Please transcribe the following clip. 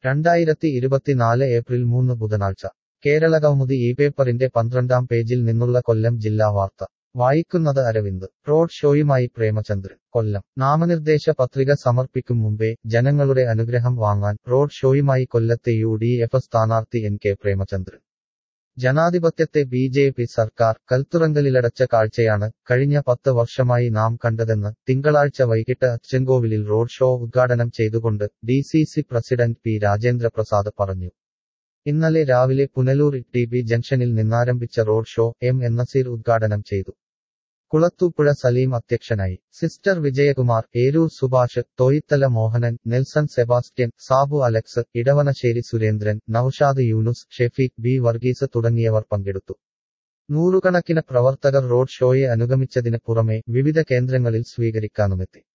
രണ്ടായിരത്തി ഇരുപത്തിനാല് ഏപ്രിൽ മൂന്ന് ബുധനാഴ്ച കേരളകൗമുദി ഈ പേപ്പറിന്റെ പന്ത്രണ്ടാം പേജിൽ നിന്നുള്ള കൊല്ലം ജില്ലാ വാർത്ത വായിക്കുന്നത് അരവിന്ദ് റോഡ് ഷോയുമായി പ്രേമചന്ദ്രൻ കൊല്ലം നാമനിർദ്ദേശ പത്രിക സമർപ്പിക്കും മുമ്പേ ജനങ്ങളുടെ അനുഗ്രഹം വാങ്ങാൻ റോഡ് ഷോയുമായി കൊല്ലത്തെ യു ഡി എഫ് സ്ഥാനാർത്ഥി എൻ കെ പ്രേമചന്ദ്രൻ ജനാധിപത്യത്തെ ബി ജെ പി സർക്കാർ കൽത്തുറങ്കലിലടച്ച കാഴ്ചയാണ് കഴിഞ്ഞ പത്ത് വർഷമായി നാം കണ്ടതെന്ന് തിങ്കളാഴ്ച വൈകിട്ട് അച്ചൻകോവിലിൽ റോഡ് ഷോ ഉദ്ഘാടനം ചെയ്തുകൊണ്ട് D C C president P Rajendra Prasad പറഞ്ഞു ഇന്നലെ രാവിലെ പുനലൂർ ടി ബി ജംഗ്ഷനിൽ നിന്നാരംഭിച്ച road show M N Nazeer ഉദ്ഘാടനം ചെയ്തു കുളത്തൂപ്പുഴ സലീം അധ്യക്ഷനായി sister Vijayakumar Eroor Subhash Thoyithala Mohanan Nelson Sebastian Sabu Alex Edavanassery Surendran Naushad Yunus Shefeeq B Varghese തുടങ്ങിയവർ പങ്കെടുത്തു നൂറുകണക്കിന് പ്രവർത്തകർ റോഡ് ഷോയെ അനുഗമിച്ചതിന് പുറമെ വിവിധ കേന്ദ്രങ്ങളിൽ സ്വീകരിക്കാനുമെത്തി